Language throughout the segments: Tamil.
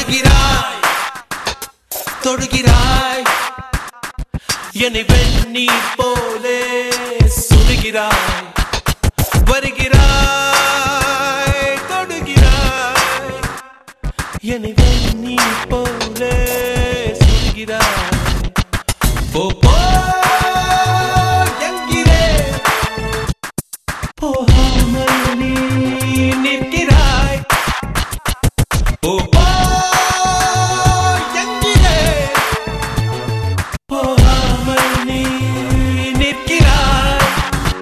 வருகிறாய் தொடுகிறாய் என்னை வெந்நீர் போலே சுடுகிறாய் வருகிறாய் தொடுகிறாய் என்னை வெந்நீர் போலே சுடுகிறாய் போ போ என்கிறேன் போகாமல் நீ நிற்கிறாய் போ போ என்கிறேன் போகாமல் நீ நிற்கிறாய்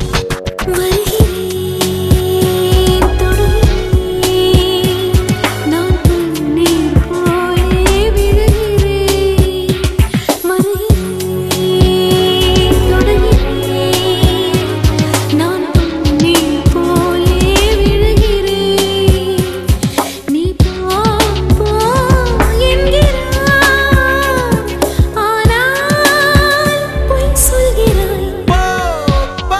வருகிறேன் தொடுகிறேன் நான் தண்ணீர் போலே விழுகிறேன் வருகிறேன் தொடுகிறேன் நான் தண்ணீர் போலே விழுகிறேன் நீ போ போ என்கிறாய் ஆனால் பொய் சொல்கிறாய் போ போ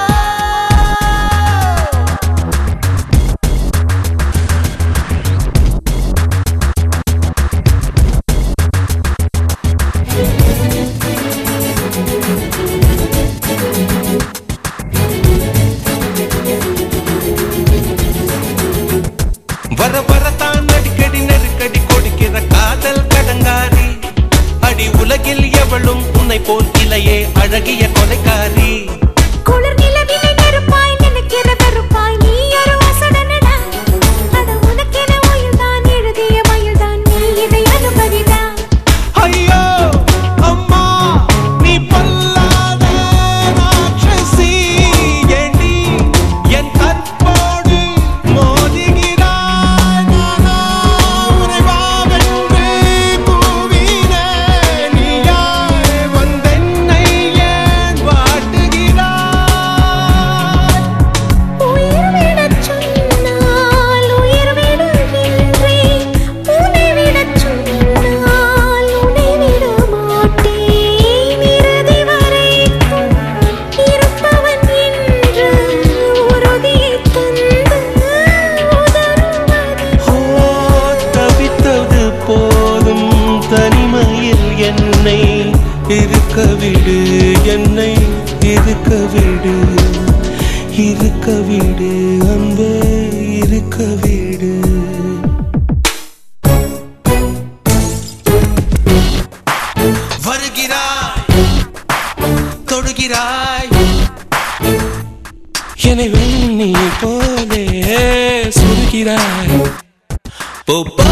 வர வரத்தான் அடிக்கடி நெருக்கடி கொடுக்கிற காதல் கடங்காரி அடி உலகில் எவளும் உன்னை போல் இலையே அழகிய கொலைக்காரி குளிர் நிலவிலே நெருப்பாய் நினைக்கிற வெறுப்பாய் நீ ஒரு வசடனடா அட உனக்கென உயிர்தான் எழுதிய மயில்தான் நீ இதை அனுபவிடா ஐயோ அம்மா நீ பொல்லாத ராட்சசி ஏண்டி என் கற்போடு மோதுகிறாய் நானா உன்னை வாவென்று கூவினேன் நீயாய் வந்தென்னை ஏன் வாட்டுகிறாய் உயிர் விடச் சொன்னால் உயிர் விடுகின்றேன் உன்னை விடச் சொன்னால் உன்னை விட மாட்டேன் இறுதி வரைக்கும் இருப்பவன் என்று உறுதியைத் தந்து உதறுவது ஓ தவித்தது போதும் தனிமையில் என்னை இருக்க விடு என்னை இருக்க விடு இருக்க விடு அன்பே இருக்க விடு வருகிறாய் தொடுகிறாய் என்னை வெண்ணி போலே சுடுகிறாய் போ போ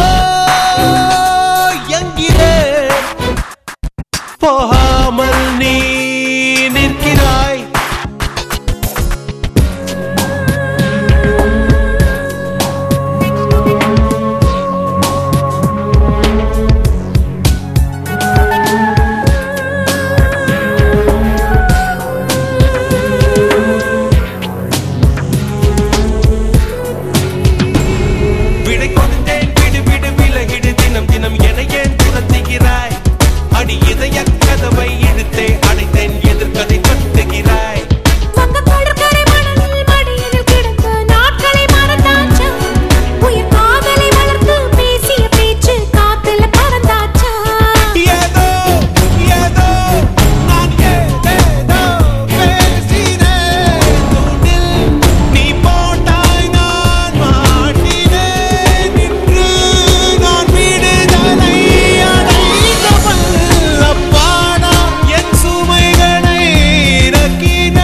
என்கிறேன் போகாமல் நீ நிற்கிறாய் விடை கொடுத்தேன் விடு விடு விலகிடு தினம் தினம் என ஏன் துரத்துகிறாய் அடி இதய கதவை இழுத்தே அடைத்தேன் எதிர்கதை கட்டுகிறாய் வங்கக் கடற்கரை மணலில் மடியில் கிடந்த நாட்களை மறந்தாச்சா? உயிர் காதலை வளர்த்து பேசிய பேச்சு காத்துல பறந்தாச்சா? ஏதோ ஏதோ நான் ஏதேதோ பேசினேன் தூண்டில் நீ போட்டாய் நான் மாட்டினேன் இன்று நான் விடுதலை அடைந்தவள் அப்பாடா என் சுமைகளை இறக்கினேன்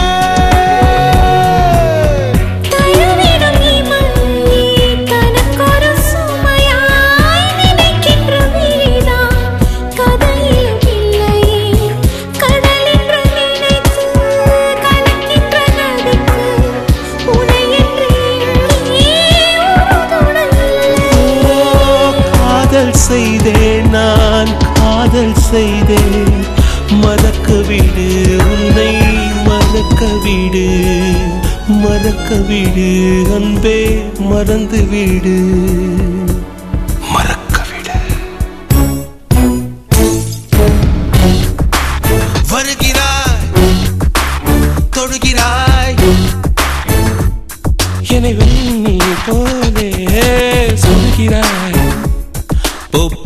தழுவிடும் இமையே தனக்கொரு சுமையாய் நினைக்கின்ற விழிதான் கதையிலும் இல்லையே. கடலென்று நினைத்து கலக்கின்ற நதிக்கு உனையென்று எண்ணி ஒரு துணை இல்லை. காதல் செய்தேன் நான் காதல் செய்தேன் மறக்க விடு உன்னை மறக்க விடு மறக்க விடு அன்பே மறந்து விடு மறக்க விடு வருகிறாய் தொடுகிறாய் என்னை வெண்ணி போலே சொல்கிறாய் போ